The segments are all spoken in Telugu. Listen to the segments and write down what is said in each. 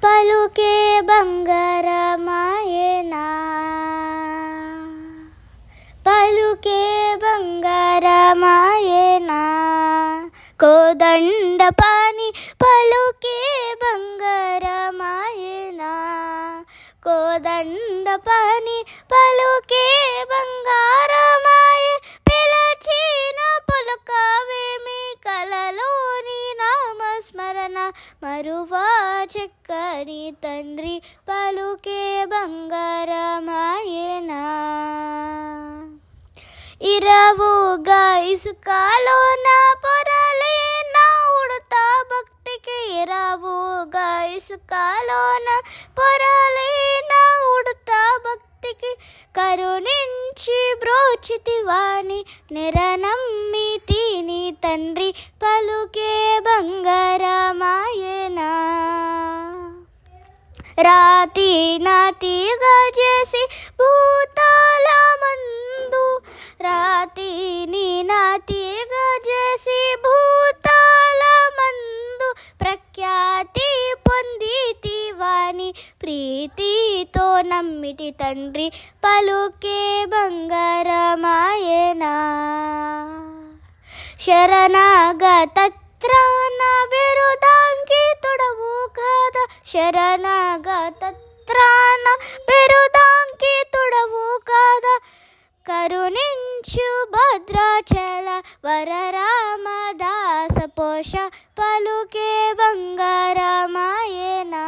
పలుకే బంగారమాయేనా పలుకే బంగారమాయేనా కోదండ పాని పలుకే బంగారమాయేనా కోదండ పాని పలుకే బంగారమాయే పిలచిన పలుకవేమి కలలోని నామస్మరణ మరువా చెక్కని తండ్రి పలుకే బంగారమాయేనా ఇరవుగా ఇసుకలోన పొరలేన ఉడతా భక్తికి ఇరవుగా ఇసుకలోన పొరలేన ఉడతా భక్తికి కరుణించి బ్రోచితివాని నిరనమ్మి తిని తండ్రి పలుకే బంగారమాయేనా రాతి నాతిగా చేసి భూతాల మందు రాతిని నాతిగా చేసి భూతాల మందు ప్రఖ్యాతి పొందితి వాని ప్రీతితో నమ్మిటి తండ్రి పలుకే బంగారమాయేనా శరణాగత త్రాణ బిరుదాంకితుడవు కాద శరణాగత త్రాణ బిరుదాంకితుడవు కాద కరుణించు భద్రాచల వరరామదాస పోష పలుకే బంగారమాయేనా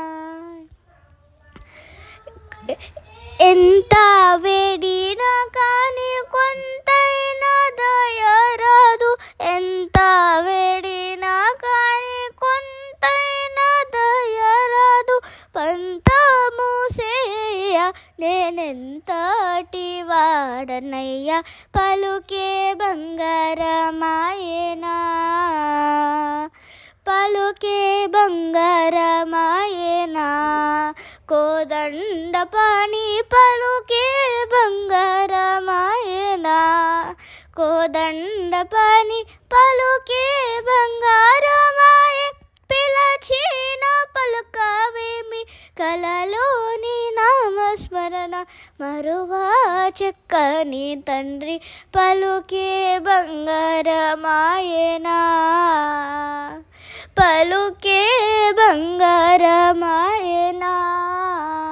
ఎంత వేడినా కానీ కొంతైనా దయరాదు ఎంత వేడినా కానీ కొంతైనా దయరాదు పంతము సేయ నేనెంతటి వాడనయ్యా పలుకే బంగారమాయేనా పలుకే బంగారమాయేనా కోదండ పని పలుకే బంగారమాయేనా కోదండ పని పలుకే బంగారమాయే పిలచిన పలుకవేమి కలలోని నామస్మరణ మరువా చెక్కని తండ్రి పలుకే బంగారమాయేనా పలుకే బంగారమాయేనా